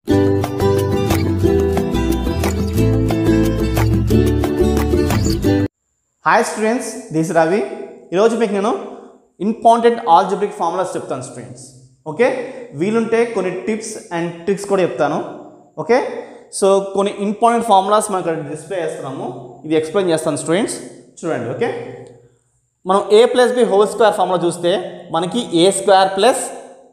Hi students this Ravi ఈరోజు మీకు నేను ఇంపార్టెంట్ ఆల్జబ్రిక్ ఫార్ములాస్ చెప్తాను స్టూడెంట్స్ ఓకే వీలుంటే కొన్ని టిప్స్ అండ్ ట్రిక్స్ కూడా చెప్తాను ఓకే సో కొన్ని ఇంపార్టెంట్ ఫార్ములాస్ మనం ఇక్కడ డిస్ప్లే చేస్తున్నాము ఇది ఎక్స్ప్లెయిన్ చేస్తాను స్టూడెంట్స్ చూడండి ఓకే మనం A plus B whole square formula చూస్తే మనకి ఏ square plus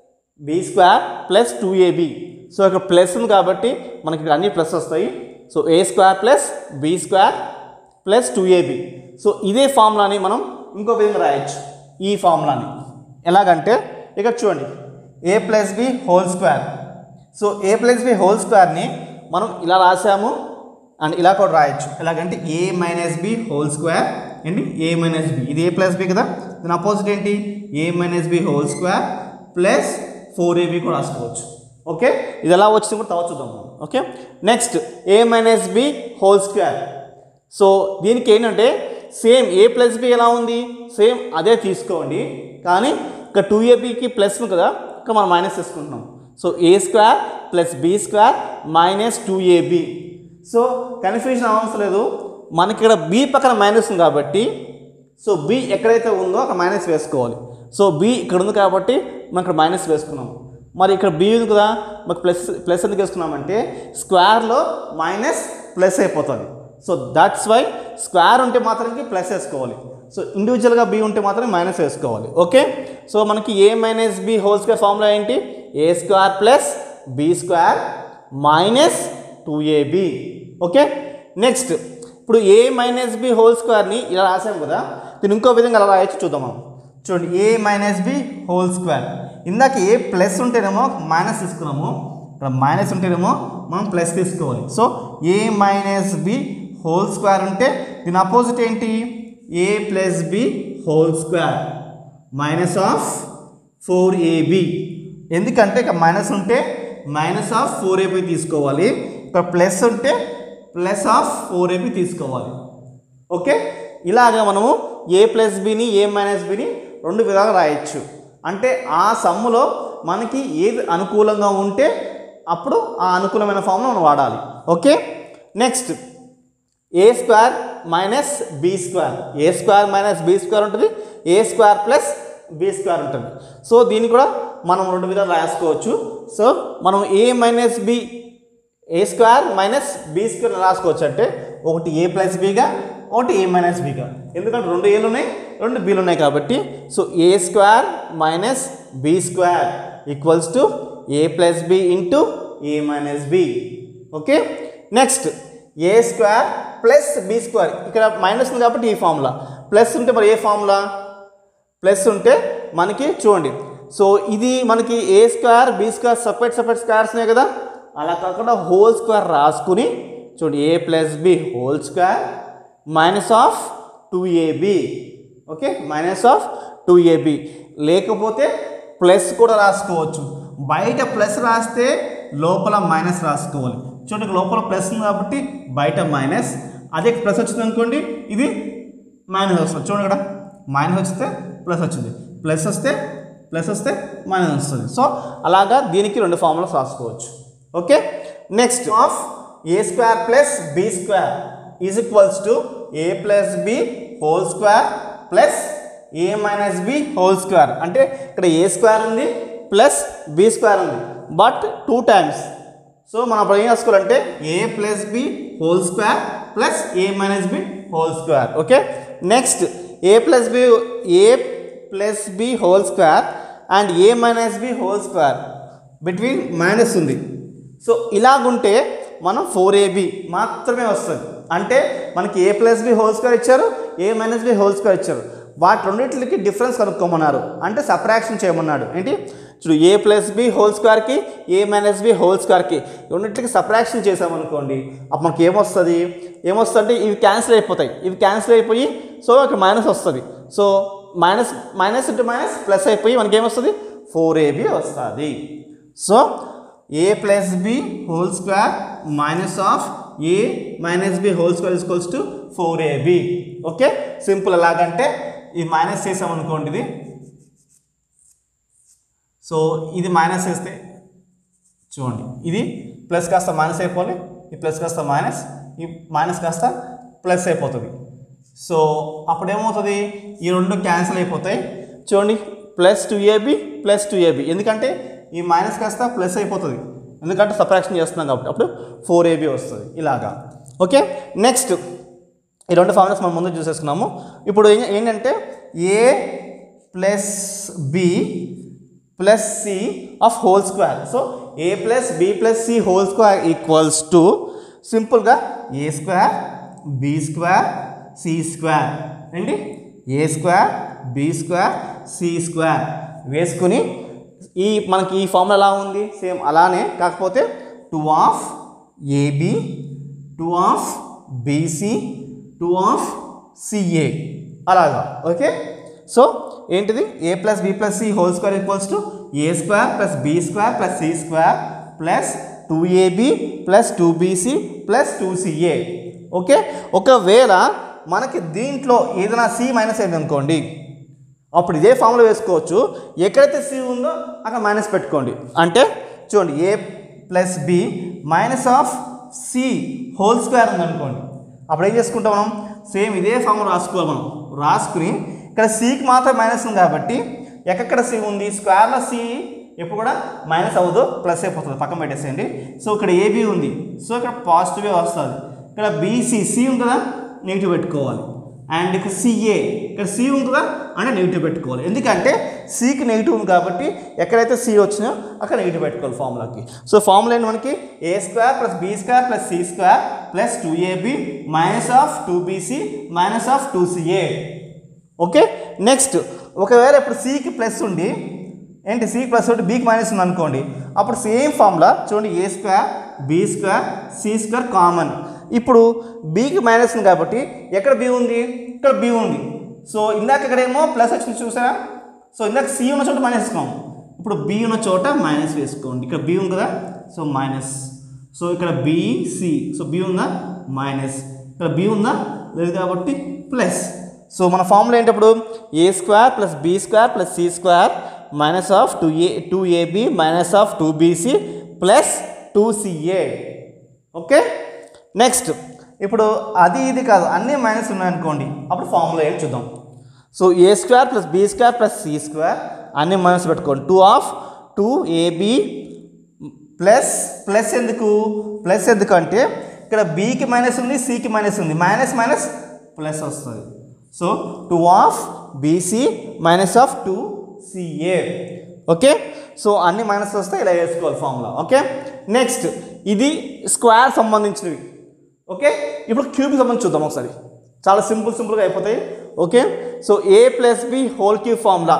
B square plus two A B so ఇక్కడ ప్లస్ ఉంది కాబట్టి మనకి ఇక్కడ అన్ని ప్లస్ వస్తాయి సో ఏ square plus B square plus two A B so ఇదే ఫార్ములాని మనం ఇంకో విధంగా రాయొచ్చు ఈ ఫార్ములాని ఎలాగంటే ఇక్కడ చూడండి ఏ plus B whole square so A plus B whole స్క్వేర్ని మనం ఇలా రాసాము అండ్ ఇలా కూడా రాయొచ్చు ఎలాగంటే A minus B whole square ఏంటి ఏ మైనస్ బి ఇది ఏ ప్లస్ బి కదా దాని అపోజిట్ ఏంటి A minus B whole square plus four A B కూడా రాసుకోవచ్చు ఓకే ఇది ఎలా వచ్చింది కూడా తర్వాత చూద్దాం మనం okay next A minus B whole square so దీనికి ఏంటంటే సేమ్ ఏ ప్లస్ బి ఎలా ఉంది సేమ్ అదే తీసుకోండి కానీ ఇక్కడ టూ ఏబికి ప్లస్ ఉంది కదా ఇక్కడ మనం మైనస్ తీసుకుంటున్నాం సో ఏ square plus B square minus two A B so confusion అవసరం లేదు మనకి ఇక్కడ బి పక్కన మైనస్ ఉంది కాబట్టి సో బి ఎక్కడైతే ఉందో అక్కడ మైనస్ వేసుకోవాలి సో బి ఇక్కడ ఉంది కాబట్టి మనం ఇక్కడ మైనస్ వేసుకున్నాం మరి ఇక్కడ బి ఉంది కదా మాకు ప్లస్ ప్లస్ ఎందుకు వేసుకున్నామంటే స్క్వేర్లో మైనస్ ప్లస్ అయిపోతుంది సో దట్స్ వై స్క్వేర్ ఉంటే మాత్రానికి ప్లస్ వేసుకోవాలి సో ఇండివిజువల్గా బి ఉంటే మాత్రమే మైనస్ వేసుకోవాలి ఓకే సో మనకి A minus B whole square formula ఏంటి ఏ square plus B square minus two A B okay next ఇప్పుడు ఏ మైనస్ బి హోల్ స్క్వేర్ని ఇలా రాసాం కదా దీన్ని ఇంకో విధంగా అలా రాయొచ్చు చూద్దాం మనం చూడండి A minus B whole square ఇందాక ఏ ప్లస్ ఉంటేనేమో మైనస్ తీసుకున్నాము ఇక్కడ మైనస్ ఉంటేనేమో మనం ప్లస్ తీసుకోవాలి so A minus B whole square ఉంటే దీని అపోజిట్ ఏంటి ఏ plus B whole square minus of four A B ఎందుకంటే ఇక్కడ మైనస్ ఉంటే మైనస్ ఆఫ్ ఫోర్ ఏబి తీసుకోవాలి ఇక్కడ ప్లస్ ఉంటే ప్లస్ ఆఫ్ ఫోర్ ఏబి తీసుకోవాలి ఓకే ఇలాగ మనము ఏ ప్లస్ బిని ఏ మైనస్ బిని రెండు విధాలుగా రాయొచ్చు అంటే ఆ సమ్ములో మనకి ఏది అనుకూలంగా ఉంటే అప్పుడు ఆ అనుకూలమైన ఫామ్లో మనం వాడాలి okay next A square minus B square A square minus B square ఉంటుంది A square plus B square ఉంటుంది సో దీన్ని కూడా మనం రెండు విధాలు రాసుకోవచ్చు సో మనం A minus B A square minus B square రాసుకోవచ్చు అంటే ఒకటి ఏ ప్లస్ బిగా ఒకటి ఏ మైనస్ బిగా ఎందుకంటే రెండు ఏలు ఉన్నాయి రెండు బీలు ఉన్నాయి కాబట్టి so A square minus B square equals to A plus B into A minus B okay next A square plus B square ఇక్కడ మైనస్ ఉంది కాబట్టి ఈ ఫార్ములా ప్లస్ ఉంటే మరి ఏ ఫార్ములా ప్లస్ ఉంటే మనకి చూడండి సో ఇది మనకి ఏ square B square separate separate squares ఉన్నాయి కదా అలా కాకుండా హోల్ స్క్వేర్ రాసుకుని చూడండి ఏ plus B whole square minus of two A B okay minus of two A B లేకపోతే ప్లస్ కూడా రాసుకోవచ్చు బయట ప్లస్ రాస్తే లోపల మైనస్ రాసుకోవాలి చూడండి లోపల ప్లస్ ఉంది కాబట్టి బయట మైనస్ అదే ప్లస్ వచ్చింది అనుకోండి ఇది మైనస్ వస్తుంది చూడండి ఇక్కడ మైనస్ వస్తే ప్లస్ వచ్చింది ప్లస్ వస్తే ప్లస్ వస్తే మైనస్ వస్తుంది సో అలాగా దీనికి రెండు ఫార్ములాస్ రాసుకోవచ్చు okay next of A square plus B square is equals to A plus B whole square plus A minus B whole square అంటే ఇక్కడ ఏ స్క్వేర్ ఉంది ప్లస్ బి స్క్వేర్ ఉంది బట్ టూ టైమ్స్ సో మనం అప్పుడు ఏం రాసుకోవాలంటే A plus B whole square plus A minus B whole square okay next A plus B A plus B whole square and A minus B whole square between minus ఉంది so ఇలాగుంటే మనం four A B మాత్రమే వస్తుంది అంటే మనకి ఏ plus B whole square ఇచ్చారు A minus B whole square ఇచ్చారు వాటి రెండింటికి డిఫరెన్స్ కనుక్కోమన్నారు అంటే సపరాక్షన్ చేయమన్నాడు ఏంటి చూడు ఏ ప్లస్ బి హోల్ స్క్వేర్కి ఏ మైనస్ బి హోల్ స్క్వేర్కి రెండింటికి సపరాక్షన్ చేసామనుకోండి అప్పుడు మనకి ఏమొస్తుంది ఏమొస్తుంది ఇవి క్యాన్సిల్ అయిపోతాయి ఇవి క్యాన్సిల్ అయిపోయి సో ఇక్కడ మైనస్ వస్తుంది so minus minus into minus plus అయిపోయి మనకి ఏమొస్తుంది ఫోర్ ఏబి వస్తుంది so A plus B whole square minus of A minus B whole square equals to four A B okay simple ఎలాగంటే ఇది మైనస్ చేసామనుకోండి ఇది సో ఇది మైనస్ చేస్తే చూడండి ఇది ప్లస్ కాస్త మైనస్ అయిపోవాలి ఈ ప్లస్ కాస్త మైనస్ ఈ మైనస్ కాస్త ప్లస్ అయిపోతుంది సో అప్పుడు ఏమవుతుంది ఈ రెండు క్యాన్సిల్ అయిపోతాయి చూడండి plus two AB plus two A B ఎందుకంటే ఈ మైనస్ కాస్త ప్లస్ అయిపోతుంది ఎందుకంటే సపరేషన్ చేస్తున్నాం కాబట్టి అప్పుడు ఫోర్ ఏబి వస్తుంది ఇలాగా ఓకే నెక్స్ట్ ఈ రెండు ఫార్ములాస్ మనం ముందు చూసేసుకున్నాము ఇప్పుడు ఏం- ఏంటంటే A plus B plus C of whole square so A plus B plus C whole square equals to సింపుల్గా A square B square C square ఏంటి ఏ square B square C square వేసుకుని ఈ మనకి ఈ ఫార్ములా ఎలా ఉంది సేమ్ అలానే కాకపోతే two of A B two of B C two of C A అలాగా ఓకే సో ఏంటిది A plus B plus C whole square equals to A square plus B square plus C square plus two AB plus two BC plus two CA okay ఒకవేళ మనకి దీంట్లో ఏదైనా C minus అయింది అనుకోండి అప్పుడు ఇదే ఫామ్లో వేసుకోవచ్చు ఎక్కడైతే సి ఉందో అక్కడ మైనస్ పెట్టుకోండి అంటే చూడండి ఏ plus b minus of c whole square ఉందనుకోండి అప్పుడు ఏం చేసుకుంటాం మనం సేమ్ ఇదే ఫామ్ రాసుకోవాలి మనం రాసుకుని ఇక్కడ సికి మాత్రం మైనస్ ఉంది కాబట్టి ఎక్కడ సి ఉంది స్క్వేర్లో సి ఎప్పుడు కూడా మైనస్ అవ్వదు ప్లస్ అయిపోతుంది పక్కన పెట్టేసేయండి సో ఇక్కడ ఏబి ఉంది సో ఇక్కడ పాజిటివే వస్తుంది ఇక్కడ బీసీ సి ఉంది కదా నెగిటివ్ పెట్టుకోవాలి అండ్ ఇక్కడ సిఏ ఇక్కడ సి ఉంది కదా అంటే నెగిటివ్ పెట్టుకోవాలి ఎందుకంటే సికి నెగిటివ్ ఉంది కాబట్టి ఎక్కడైతే సి వచ్చినా అక్కడ నెగిటివ్ పెట్టుకోవాలి ఫార్ములాకి సో ఫార్ములా ఏంటి మనకి ఏ square plus b square plus C square plus two ab minus of two bc minus of two CA okay next ఒకవేళ ఇప్పుడు సికి ప్లస్ ఉండి ఏంటి సి ప్లస్ ఒకటి బీకి మైనస్ ఉంది అనుకోండి అప్పుడు సేమ్ ఫార్ములా చూడండి a square b square C square common ఇప్పుడు బీకి మైనస్ ఉంది కాబట్టి ఎక్కడ బి ఉంది ఇక్కడ బి ఉంది సో ఇందాక ఇక్కడేమో ప్లస్ వచ్చింది చూసారా సో ఇందాక సి ఉన్న చోట మైనస్ వేసుకోం ఇప్పుడు బి ఉన్న చోట మైనస్ వేసుకోండి ఇక్కడ బి ఉంది కదా సో మైనస్ సో ఇక్కడ బిసి సో బి ఉందా మైనస్ ఇక్కడ బి ఉందా లేదు కాబట్టి ప్లస్ సో మన ఫార్ములా ఏంటప్పుడు a square plus B square plus C square minus of two a two ab minus of two BC plus two CA okay next ఇప్పుడు అది ఇది కాదు అన్నీ మైనస్ ఉన్నాయనుకోండి అప్పుడు ఫార్ములా ఏంటి చూద్దాం సో ఏ square plus b square plus C square అన్నీ మైనస్ పెట్టుకోండి two of two AB plus plus ఎందుకు ప్లస్ ఎందుకంటే ఇక్కడ బీకి మైనస్ ఉంది సికి మైనస్ ఉంది మైనస్ మైనస్ ప్లస్ వస్తుంది so two of bc minus of two CA okay so అన్ని మైనస్ వస్తే ఇలా వేసుకోవాలి ఫార్ములా ఓకే నెక్స్ట్ ఇది స్క్వేర్ సంబంధించినవి ఓకే ఇప్పుడు క్యూబ్కి సంబంధించి చూద్దాం ఒకసారి చాలా సింపుల్ సింపుల్గా అయిపోతాయి okay so A plus B whole cube formula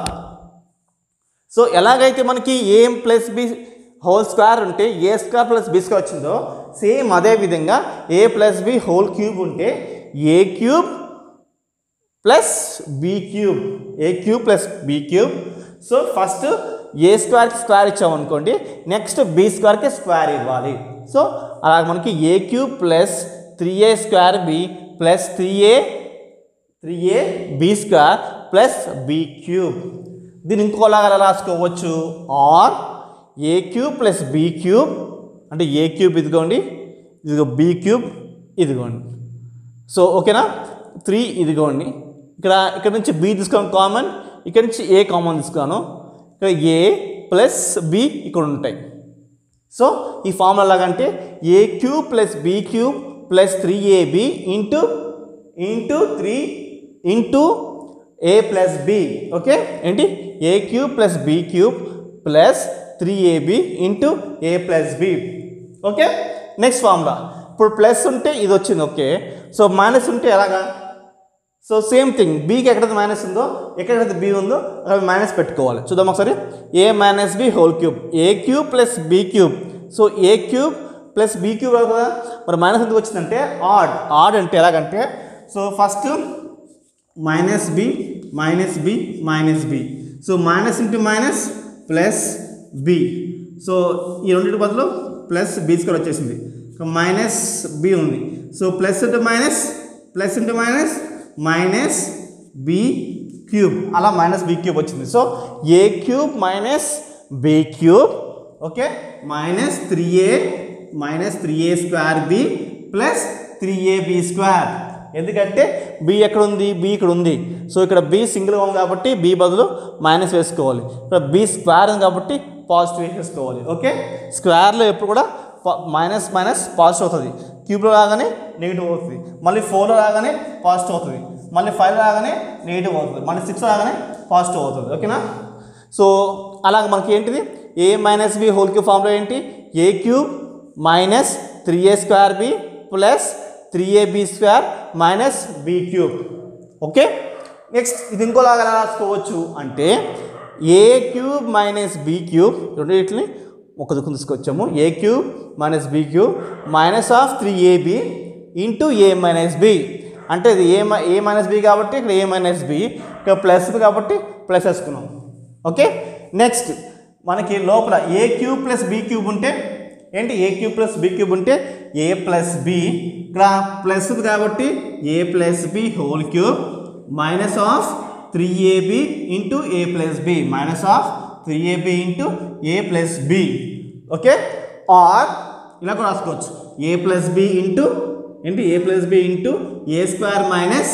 so ఎలాగైతే మనకి ఏ ప్లస్ బి హోల్ స్క్వేర్ ఉంటే a square plus B square వచ్చిందో సేమ్ అదే విధంగా a plus B whole cube ఉంటే a cube plus b cube a cube plus b cube so first a స్క్వేర్కి square ఇచ్చామనుకోండి next b స్క్వేర్కి square ఇవ్వాలి so అలా మనకి a cube plus three a square b plus three a three a b square plus b cube దీన్ని ఇంకోలాగా ఎలా రాసుకోవచ్చు or a cube plus b cube అంటే ఏ క్యూబ్ ఇదిగోండి ఇదిగో బి క్యూబ్ ఇదిగోండి సో ఓకేనా త్రీ ఇదిగోండి ఇక్కడ ఇక్కడ నుంచి బి తీసుకోవడం కామన్ ఇక్కడ నుంచి ఏ కామన్ తీసుకున్నాను ఇక్కడ ఏ ప్లస్ బి ఇక్కడ ఉంటాయి సో ఈ ఫార్ములా ఎలాగంటే a cube plus b cube plus three ab into into three into a plus b okay ఏంటి a cube plus b cube plus three ab into a plus b okay next formula ఇప్పుడు plus ఉంటే ఇది వచ్చింది okay so minus ఉంటే ఎలాగా so same thing బీకి ఎక్కడైతే minus ఉందో ఎక్కడైతే బి ఉందో అక్కడ మైనస్ పెట్టుకోవాలి చూద్దాం ఒకసారి a minus B whole cube a cube plus b cube so a cube plus b cube కదా మరి మైనస్ ఎందుకు వచ్చిందంటే ఆడ్ ఆడ్ అంటే ఎలాగంటే so first minus b minus b minus b so minus into minus plus b so ఈ రెండింటి బదులు plus B square వచ్చేసింది మైనస్ బి ఉంది so plus into minus plus into minus minus b cube అలా minus b cube వచ్చింది so a cube minus b cube okay minus three a minus three a square b plus three ab square ఎందుకంటే b ఎక్కడ ఉంది B ఇక్కడ ఉంది so ఇక్కడ B సింగిల్గా ఉంది కాబట్టి బి బదులు మైనస్ వేసుకోవాలి ఇక్కడ బి స్క్వేర్ ఉంది కాబట్టి పాజిటివ్ వేసేసుకోవాలి ఓకే స్క్వేర్లో ఎప్పుడు కూడా మైనస్ మైనస్ పాజిటివ్ అవుతుంది క్యూబ్లో రాగానే నెగిటివ్ అవుతుంది మళ్ళీ ఫోర్లో రాగానే పాజిటివ్ అవుతుంది మళ్ళీ ఫైవ్ రాగానే నెగిటివ్ అవుతుంది మళ్ళీ సిక్స్ రాగానే పాజిటివ్ అవుతుంది ఓకేనా సో అలాగ మనకి ఏంటిది a minus B whole cube formula ఏంటి a cube minus three a square b plus three a b square minus b cube okay next ఇది ఇంకోలాగా ఎలా రాసుకోవచ్చు అంటే a cube minus b cube రెండింటిని ఒక దుక్కు తీసుకొచ్చాము a cube minus b cube minus of three ab into A minus b అంటే ఇది ఏ మై ఏ మైనస్ బి కాబట్టి ఇక్కడ ఏ మైనస్ బి ఇక్కడ ప్లస్ కాబట్టి ప్లస్ వేసుకున్నాం ఓకే నెక్స్ట్ మనకి లోపల a cube plus b cube ఉంటే ఏంటి a cube plus b cube ఉంటే ఏ ప్లస్ బి ఇక్కడ ప్లస్ కాబట్టి a plus B whole cube minus of three ab into a plus b minus of three ab into a plus b okay or ఇలా కూడా రాసుకోవచ్చు a plus B into ఏంటి ఏ plus B into a square minus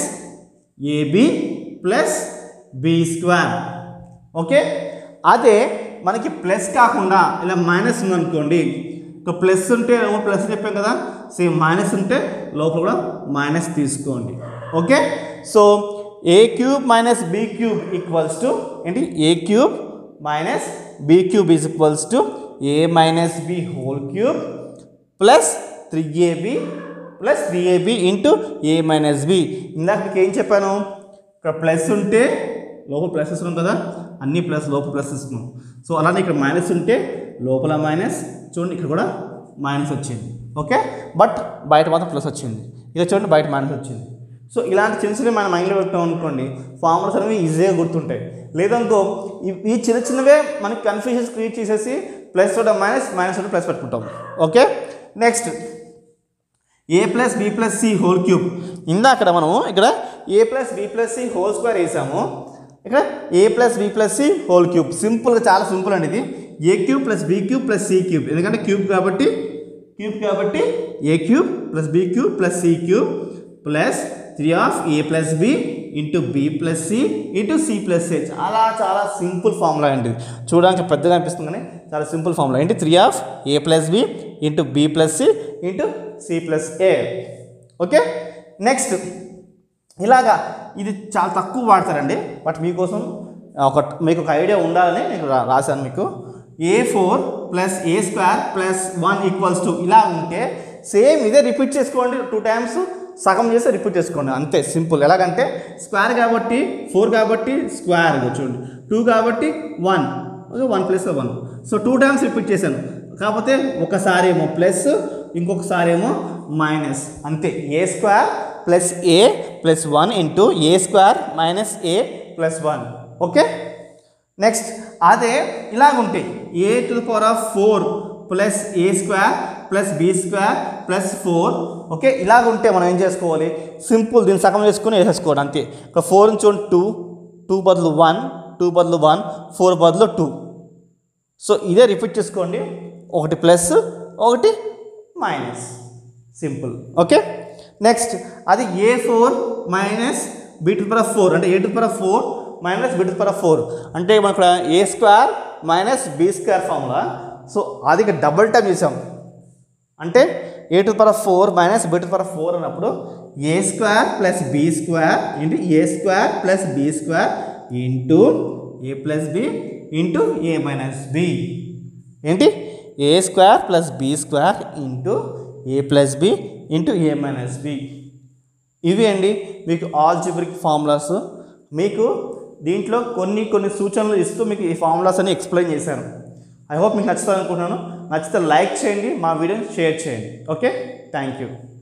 ab plus B square okay అదే మనకి plus కాకుండా ఇలా minus ఉందనుకోండి ఇక ప్లస్ ఉంటే ఏమో ప్లస్ చెప్పాం కదా సేమ్ మైనస్ ఉంటే లోపల కూడా మైనస్ తీసుకోండి okay so a cube minus b cube equals to ఏంటి a cube minus b cube is equals to a minus B whole cube plus three ab plus three ab into A minus b ఇందాక మీకు ఏం చెప్పాను ఇక్కడ plus ఉంటే లోపల plus ఇస్తున్నాం కదా అన్ని ప్లస్ లోపల ప్లస్ ఇస్తున్నాం సో అలానే ఇక్కడ మైనస్ ఉంటే లోపల మైనస్ చూడండి ఇక్కడ కూడా మైనస్ వచ్చింది ఓకే బట్ బయట మాత్రం ప్లస్ వచ్చింది ఇక చూడండి బయట మైనస్ వచ్చింది సో ఇలాంటి చిన్న చిన్నవి మన మైండ్లో పెట్టాం అనుకోండి ఫార్ములాస్ అనేవి ఈజీగా గుర్తుంటాయి లేదనుకో ఈ- ఈ చిన్న చిన్నవే మనకి కన్ఫ్యూజన్స్ క్రియేట్ చేసేసి ప్లస్ తోట మైనస్ మైనస్ తోట ప్లస్ పెట్టుకుంటాం ఓకే నెక్స్ట్ ఏ plus B plus C whole cube ఇందాక మనము ఇక్కడ a plus B plus C whole square వేసాము ఇక్కడ a plus B plus C whole cube సింపుల్గా చాలా సింపుల్ అండి ఇది a cube plus b cube plus c cube ఎందుకంటే క్యూబ్ కాబట్టి క్యూబ్ కాబట్టి a cube plus b cube plus c cube plus three of a plus B into b plus c into c plus a చాలా చాలా simple formula అండి ఇది. చూడడానికి పెద్దగా అనిపిస్తుంది కానీ చాలా సింపుల్ ఫార్ములా ఏంటి three of a plus B into b plus c into c plus a okay next ఇలాగా ఇది చాలా తక్కువ వాడతారండి బట్ మీకోసం ఒక మీకు ఒక ఐడియా ఉండాలని నేను రా- రాశాను మీకు a four plus a square plus one equals to ఇలా ఉంటే సేమ్ ఇదే రిపీట్ చేసుకోండి టూ టైమ్స్ సగం చేస్తే రిపీట్ చేసుకోండి అంతే సింపుల్ ఎలాగంటే స్క్వేర్ కాబట్టి ఫోర్ కాబట్టి స్క్వేర్ చూడండి టూ కాబట్టి one okay one plus one so two times repeat చేశాను కాకపోతే ఒకసారి ఏమో ప్లస్ ఇంకొకసారి ఏమో మైనస్ అంతే a square plus a plus one into a square minus a plus one okay next అదే ఇలాగుంటాయి a to the power of four plus a square plus B square plus four okay ఇలాగుంటే మనం ఏం చేసుకోవాలి simple దీన్ని సగం చేసుకుని వేసేసుకోవాలి అంతే ఇక్కడ ఫోర్ నుంచి టూ టూ బదులు వన్ టూ బదులు వన్ ఫోర్ బదులు టూ సో ఇదే రిపీట్ చేసుకోండి ఒకటి ప్లస్ ఒకటి మైనస్ సింపుల్ ఓకే నెక్స్ట్ అది a four minus b to power four అంటే a to power four minus b to power four అంటే మనం ఇక్కడ ఏ square minus b square formula so అది ఇక డబుల్ టైం చేసాం అంటే a to power four minus b to power four అన్నప్పుడు ఏ square plus b square into a square plus b square into a plus B into A minus b ఏంటి ఏ square plus b square into a plus B into A minus b ఇవి అండి మీకు algebraic formulas మీకు దీంట్లో కొన్ని కొన్ని సూచనలు ఇస్తూ మీకు ఈ ఫార్ములాస్ అని ఎక్స్ప్లెయిన్ చేశాను ఐ హోప్ మీకు నచ్చుతుంది అనుకుంటున్నాను నచ్చితే లైక్ చేయండి మా వీడియోని షేర్ చేయండి ఓకే థ్యాంక్ యూ